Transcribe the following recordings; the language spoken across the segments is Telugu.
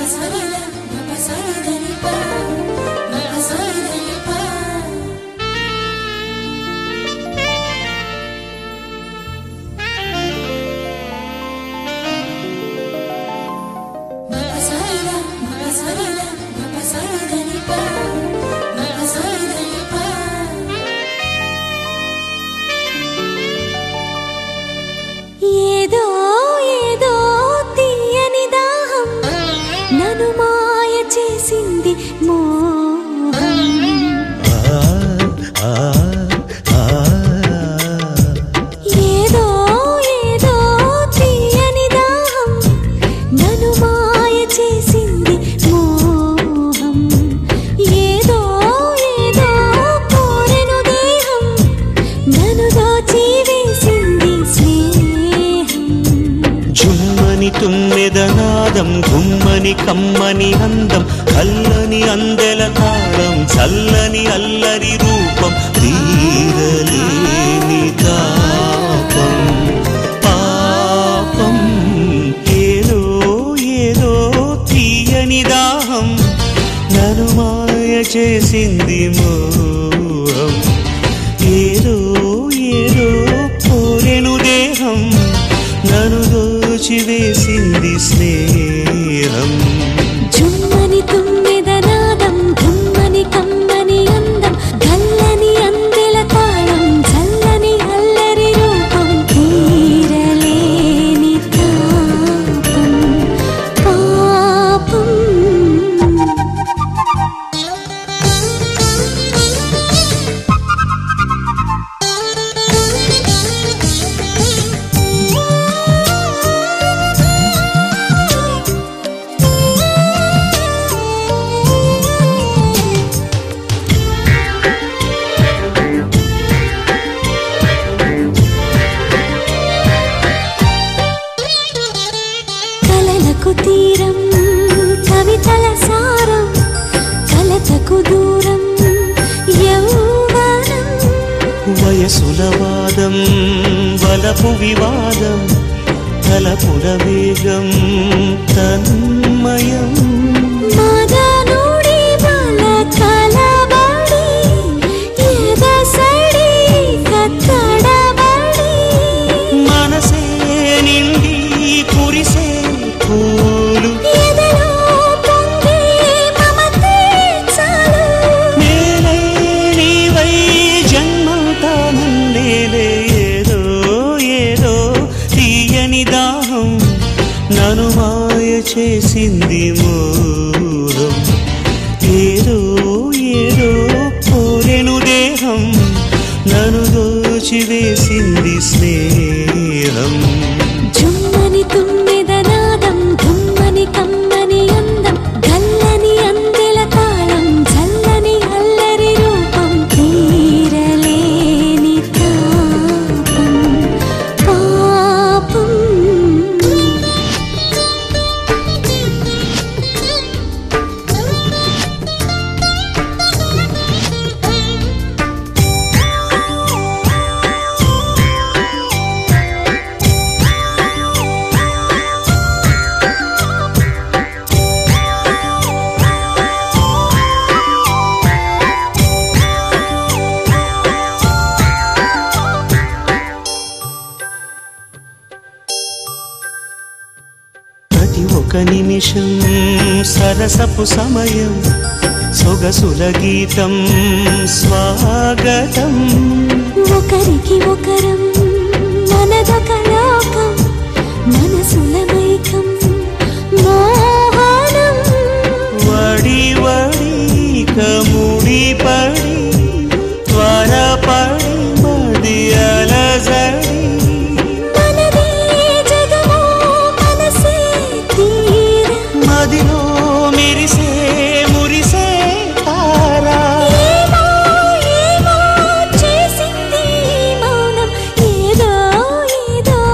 ఏదో ఏదో తీయని దాహం నన్ను మాయ చేసింది మోహం ఏదో ఏదో తీయని దాహం నన్ను మాయ చేసింది మోహం ఏదో ఏదో కోరెను దేహం నన్ను దోచి వేసింది స్నేహం జుమ్మని తుమ్మెదనాదం గుమ్మని కమ్మని అందం కల్లని అందెల తాళం చల్లని అల్లరి రూపం తీరలేని తాపం పాపం ఏదో ఏదో తీయని దాహం నన్ను మాయ చేసింది మోహం ఏదో ఏదో కోరెను దేహం నన్ను దోచివేసింది స్నేహం జుమ్మని తుమ్మెదనాదం గుమ్మని కమ్మని అందం గల్లని అందెల తాళం చల్లని అల్లరి రూపం తీరలేని తాపం పాపం కలలకు తీరం కవితల సారం కలతకు దూరం యౌవనం వయసుల వాదం వలపు వివాదం తలపుల వేగం తన్మయం మదనుడి బల కలబడి ఎదసడి కత్తడబడి మనసే నిండి కురిసే పూలు ఎదలో పొంగే మమతే చాలు నేలై నీవై జన్మంతా నన్నేలే ఏదో ఏదో తీయని దాహం నన్ను మాయ చేసింది మోహం ఏదో ఏదో కోరెను దేహం నన్ను దోచివేసింది స్నేహం జుమ్మని తుమ్మెదనాదం గుమ్మని కమ్మని అందం గల్లని అందెల తాళం చల్లని అల్లరి రూపం తీరలేని తాపం పాపం ప్రతి ఒక నిమిషం సరసపు సమయం సొగసుల గీతం స్వాగతం ఒకరికి ఒకరం మనదొక లోకం మనసుల మైకం మోహనం వడి వడి కముడి పడి త్వరపడి మది అలజడి మనదే జగమో మనసే తీర మదిలో మెరిసే మురిసే తారా ఏమో ఏమో చేసింది ఈ మౌనం ఏదో ఏదో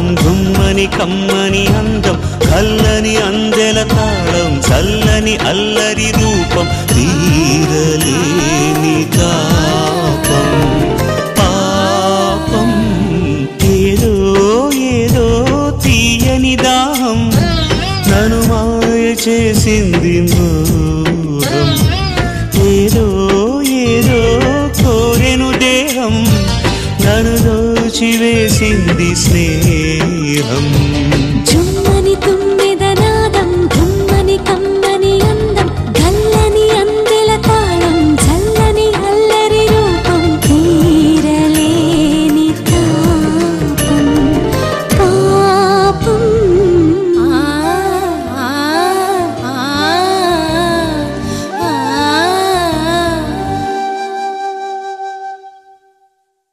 గుమ్మని కమ్మని అందం కల్లని అందెల తాళం చల్లని అల్లరి రూపం తీరలేని తాపం పాపం ఏదో ఏదో తీయని దాహం నన్ను మాయ చేసింది మోహం ఏదో ఏదో కోరెను దేహం నన్ను దోచివేసింది స్నేహం